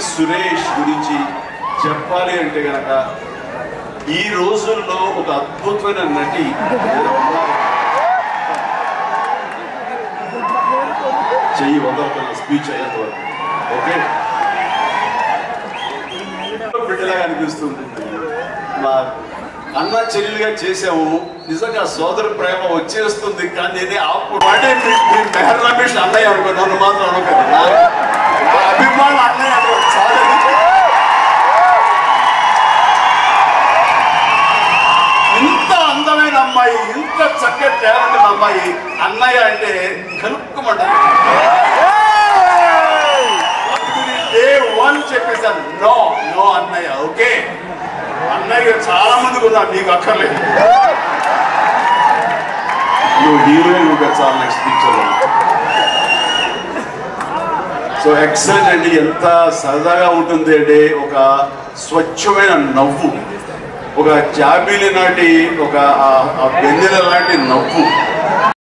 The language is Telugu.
సురేష్ గురించి చెప్పాలి అంటే గనక ఈ రోజుల్లో ఒక అద్భుతమైన నటి చెయ్యి వదలకున్న స్పీచ్ అయ్యేంత వరకు ఓకే బిడ్డలాగా అనిపిస్తుంది మా అన్న చెల్లెలుగా చేసాము నిజంగా సోదర ప్రేమ వచ్చేస్తుంది కానీ నేనే ఆపు అంటే మీ- మీ మెహర్ రమేష్ అన్నయ్య అనుకో నన్ను మాత్రం అనుకోండి నా నా అభిమానులు అన్నయ్య అనుకో చాలా ఇంత అందమైన అమ్మాయి ఇంత చక్కటి టాలెంట్ అమ్మాయి అన్నయ్య అంటే కనుక్కోమంటారు డే వన్ చెప్పేశాను నో నో అన్నయ్య ఓకే అన్నయ్య చాలా మందికి ఉన్నారు నీకు అక్కర్లేదు నువ్వు హీరోయిన్ ఇంకా చాలా నెక్స్ట్ పిక్చర్ సో ఎక్సలెంట్ అండి ఎంత సరదాగా ఉంటుంది అంటే ఒక స్వచ్ఛమైన నవ్వు ఒక జాబీలి నాటి ఒక ఆ- ఆ వెన్నెల లాంటి నవ్వు